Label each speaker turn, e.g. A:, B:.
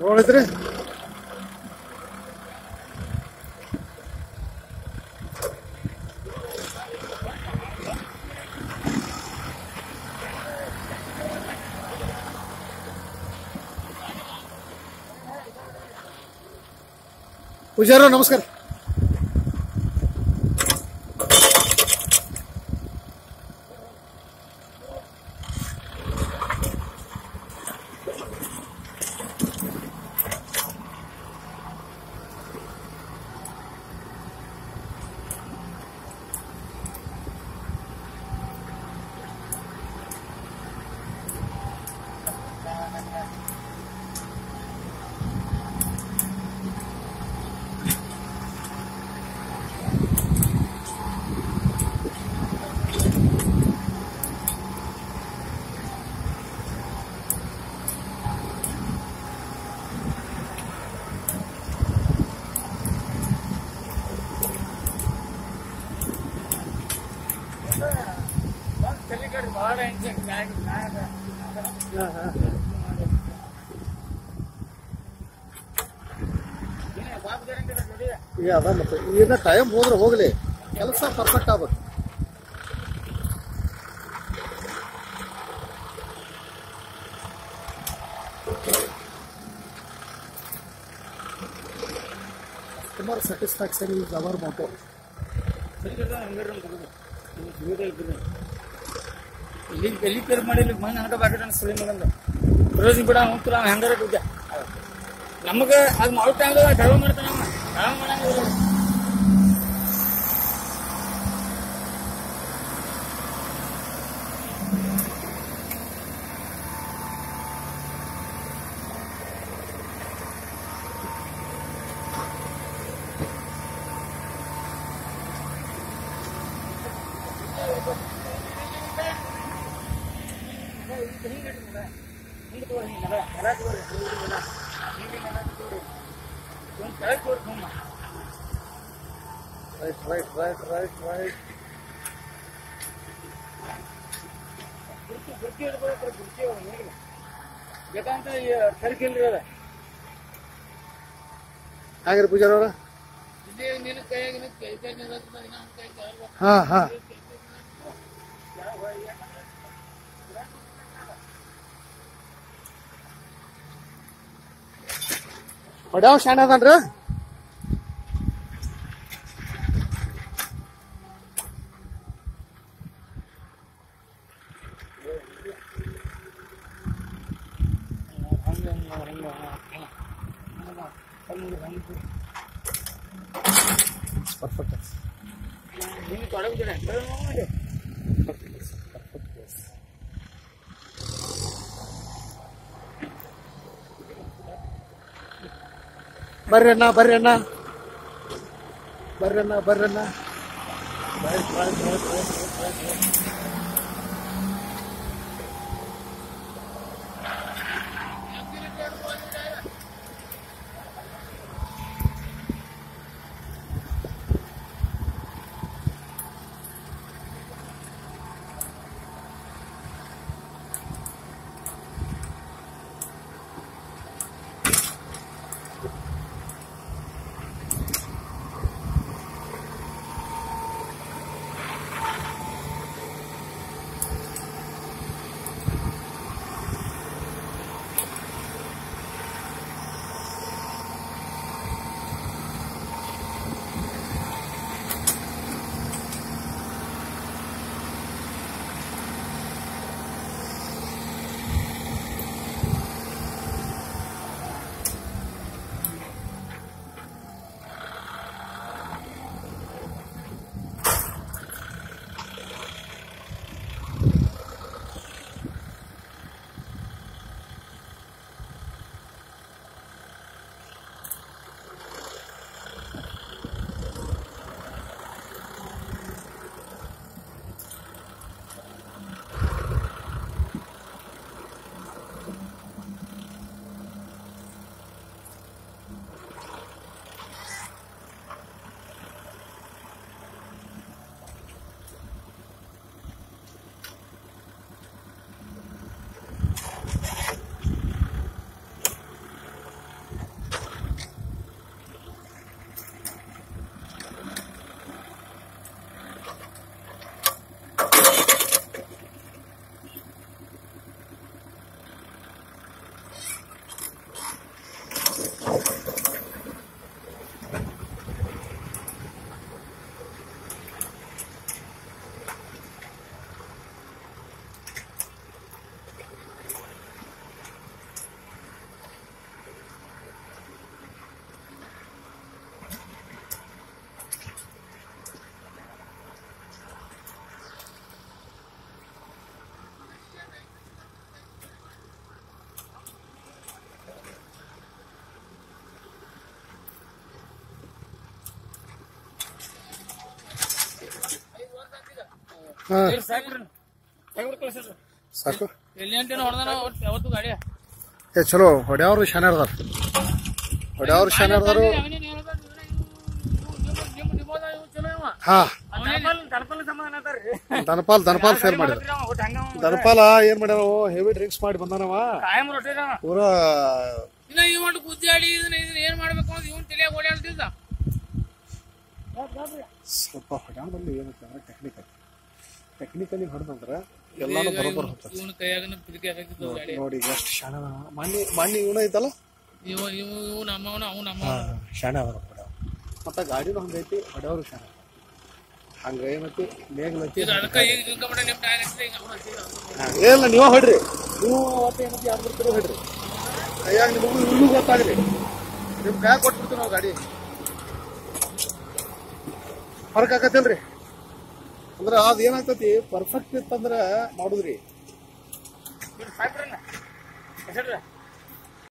A: ನೋಡಿದ್ರಿ ಪೂಜಾರ ನಮಸ್ಕಾರ ಈಗ ಅದ ಮತ್ತೆ ಈಗ ಟೈಮ್ ಹೋದ್ರೆ ಹೋಗ್ಲಿ ಕೆಲಸ ಪರ್ಫೆಕ್ಟ್ ಆಗ್ಬೇಕು customer satisfaction is our motto
B: ಇಲ್ಲಿ ಎಲ್ಲಿ ಪೇರ್ ಮಾಡಿ ಇಲ್ಲಿ ಮನೆ ಹಂಗ ಬಾಕಿ ಸುಳಿ ಮಗಂದ ರೋಜ್ ಬಿಡ ಹೋಗ್ತಾರ ಹೆಂಗಾರ ಬಿದ್ದ ನಮಗ ಅದ್ ಮಾಡೋ ಟೈಮ್ ಡ್ರೈವ್ ಮಾಡ್ತಾನ ಅವ ಡ್ರೈವ್ ಮಾಡಂಗಿಲ್ಲ
A: right right right right right
B: ಬೇಕಂತ ಸರಿಕಿಲ್ರಿ ಅದ
A: ಹಾಗಾದ್ರೆ ಪೂಜಾರ ಅವ್ರ
B: ಇಲ್ಲಿ ನಿನ್ನ ಕೈಯಾಗ ನಿನ್ನ ಕೈ ಕೈ ನಿಲ್ಲತ್ತದ, ಇನ್ನೊಂದ್ ಕೈ ಕಾಲ್
A: ಹಾ ಹಾ ಹೊಡ್ಯಾವ ಶಾಣೆ ಅದನ್ರಿ
B: ಹಂಗ ಹಂಗ ಹಂಗ ಹಂಗ ಹಂಗ
A: ಪರ್ಫೆಕ್ಟ್
B: ನಿನ್ನ ತೊಡಗಿದ್ರೆ ನೋಡಿ
A: ಬರ್ರಿ ಅಣ್ಣ ಬರ್ರಿ ಅಣ್ಣ ಬರ್ರಿ ಅಣ್ಣ ಬರ್ರಿ ಅಣ್ಣ right right right right right right ಹಾ
B: ಇವ್ರು ಸಾಕ್ರಿ ಸಾಕ್ಬಿಟ್ಟು ಕಳ್ಸಿಡ್ರಿ
A: ಸಾಕು
B: ಎಲ್ಲಿ ಅಂಟೇನೋ ಹೊಡೆದಾನ ಯಾವತ್ತು ಗಾಡಿ
A: ಏ ಚಲೋ ಹೊಡ್ಯಾವ್ರು ಶಾನೆ ಅದಾರ ಹೊಡ್ಯಾವ್ರು ಶಾನೆ ಅದಾರು
B: ಅವನೇನ್ ಹೇಳ್ದ, ಇವ್ನ ಇವ್ನು- ಇವ್ನು- ನಿಮ್ಮ ನಿಮ್ಮೋದ ಇವ್ನು ಚಲೋ ಇವ.
A: ಹಾ
B: ದನಪಾಲ್ ದನಪಾಲ್ ಸಮಾಧಾನ ಅದಾರ್ರಿ.
A: ದನಪಾಲ್ ದನಪಾಲ್ ಫೇಲ್ ಮಾಡಿದ
B: ಮಾಡ್ತೀರಿ ಅವ, ಒಟ್ಟು ಹಂಗ ಅವ.
A: ದನಪಾಲ ಏನ್ ಮಾಡ್ಯಾರ ಹೆವಿ ಡ್ರಿಂಕ್ಸ್ ಮಾಡಿ ಬಂದಾನವ
B: ಕಾಯಂ ರೊಟ್ಟಿ ಅದಾವ.
A: ಪೂರಾ
B: ಇನ್ನ ಇವ್ ಗುದ್ದಾಡಿ ಇದನ್ನ ಇದನ್ನ ಏನ್ ಮಾಡ್ಬೇಕು ಅಂತ ಇವನ್ ತಲೆಯಾಗ ಓಡಾಡ್ತಿದ್ದ
A: ಸ್ವಲ್ಪ ಹೊಡ್ಯಾವ್ರಲ್ಲಿ ಏನಂತಂದ್ರೆ ಟೆಕ್ನಿಕಲ್ ಟೆಕ್ನಿಕಲಿ ಹೊಡೆದಂದ್ರ ಎಲ್ಲಾನು ಬರೋಬ್ಬರ ಹೋಗ್ತದೆ
B: ಇವನ ಕೈಯಾಗ ಪಿಡಿಕೆ ಹಾಕಿದ್ದು ಗಾಡಿ
A: ನೋಡಿ ಎಷ್ಟು ಶಾಣ ಮಾನ್ಯ ಮಾನ್ಯ ಇವನ ಐತಲ್ಲ
B: ಇವ ಇವ ಇವ್ ನಮ್ಮವನ ಅವ್ ನಮ್ಮ
A: ಶಾಣೆ ಅದಾರ ಹೊಡ್ಯಾವ ಮತ್ತ ಗಾಡಿನೂ ಹಂಗೈತಿ ಹೊಡ್ಯಾವ್ರು ಶಾಣೆ ಹಂಗ ಏನೈತಿ ಮೇಗ್ಲೈತಿ
B: ಇದು ಅದಕ್ಕ ಈಗ ಹಿಂಗ ಮಾಡ ನಿಮ್ ಟೈರ್ ಹಾಕ್ಸಿದ್ರೆ ಹಿಂಗ ಅವ್ನ ಹಚ್ಚಿದ್ರು.
A: ಏ, ಇಲ್ಲ ನೀವ ಹೊಡ್ರಿ ನೀವು ಅವತ್ತು ಏನೈತಿ ಯಾರು ಬರ್ತೀರೋ ಹೊಡ್ರಿ ಕೈಯಾಗ ನಿಮಗೂ ಇವ್ರಿಗೂ ಗೊತ್ತಾಗಲಿ ನಿಮ್ ಕೈ ಕೊಟ್ಬಿಡ್ತೀವಿ ನಾವು ಗಾಡಿ ಫರ್ಕ್ ಆಕತಿಲ್ರಿ ಅಂದ್ರ ಅದ್ ಏನಾಗ್ತತಿ ಪರ್ಫೆಕ್ಟ್ ಇತ್ತಂದ್ರ ಮಾಡುದ್ರಿ
B: ಇವ್ನು ಸಾಕ್ರನ್ನ ಹೆಸರ್ರ